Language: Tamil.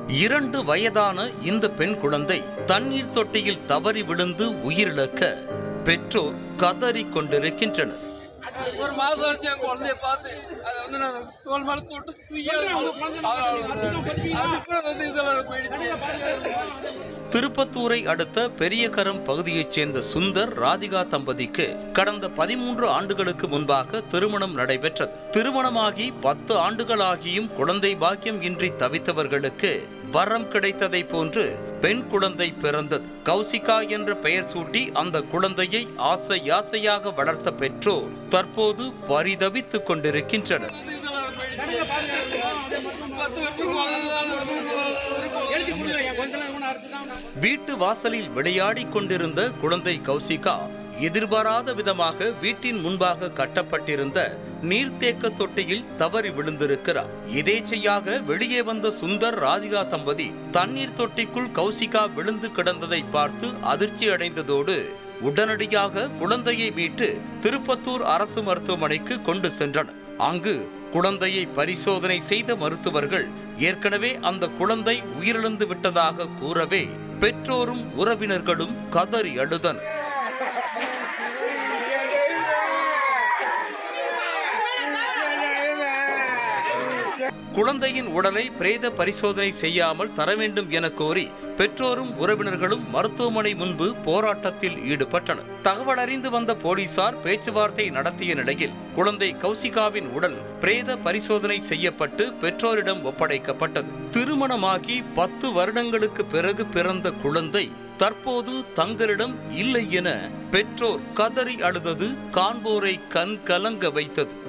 இரண்டு வயதான இந்த பெண் குழந்தை தண்ணீர் தொட்டியில் தவறி விழுந்து உயிரிழக்க பெற்றோர் கதறிக் கொண்டிருக்கின்றனர் ஒரு மாசம் வச்சு என் குழந்தைய பார்த்து அதை வந்து நான் தோல் மேல தொட்டு தூக்கி அதுக்கு வந்து இதெல்லாம் போயிடுச்சு திருப்பத்தூரை அடுத்த பெரியகரம் பகுதியைச் சேர்ந்த சுந்தர் ராதிகா தம்பதிக்கு கடந்த பதிமூன்று ஆண்டுகளுக்கு முன்பாக திருமணம் நடைபெற்றது திருமணமாகி பத்து ஆண்டுகளாகியும் குழந்தை பாக்கியம் இன்றி தவித்தவர்களுக்கு வரம் கிடைத்ததை போன்று பெண் குழந்தை பிறந்தது கௌசிகா என்ற பெயர் சூட்டி அந்த குழந்தையை ஆசை ஆசையாக வளர்த்த பெற்றோர் தற்போது பரிதவித்துக் கொண்டிருக்கின்றனர் வந்து இதெல்லாம் போயிடுச்சு பத்து வருஷம் வீட்டு வாசலில் விளையாடிக் கொண்டிருந்த குழந்தை கௌசிகா எதிர்பாராத விதமாக வீட்டின் முன்பாக கட்டப்பட்டிருந்த நீர்த்தேக்க தொட்டியில் தவறி விழுந்திருக்கிறார் எதேச்சையாக வெளியே வந்த சுந்தர் ராதிகா தம்பதி தண்ணீர் தொட்டிக்குள் கௌசிகா விழுந்து கிடந்ததை பார்த்து அதிர்ச்சி அடைந்ததோடு உடனடியாக குழந்தையை மீட்டு திருப்பத்தூர் அரசு மருத்துவமனைக்கு கொண்டு சென்றனர் அங்கு குழந்தையை பரிசோதனை செய்த மருத்துவர்கள் ஏற்கனவே அந்த குழந்தை உயிரிழந்து விட்டதாக கூறவே பெற்றோரும் உறவினர்களும் கதறி அழுதனர் குழந்தையின் உடலை பிரேத பரிசோதனை செய்யாமல் தர வேண்டும் என கோரி பெற்றோரும் உறவினர்களும் மருத்துவமனை முன்பு போராட்டத்தில் ஈடுபட்டனர் தகவல் அறிந்து வந்த போலீசார் பேச்சுவார்த்தை நடத்திய நிலையில் குழந்தை கௌசிகாவின் உடல் பிரேத பரிசோதனை செய்யப்பட்டு பெற்றோரிடம் ஒப்படைக்கப்பட்டது திருமணமாகி பத்து வருடங்களுக்கு பிறகு பிறந்த குழந்தை தற்போது தங்களிடம் இல்லை என பெற்றோர் கதறி அழுதது காண்போரை கண் கலங்க வைத்தது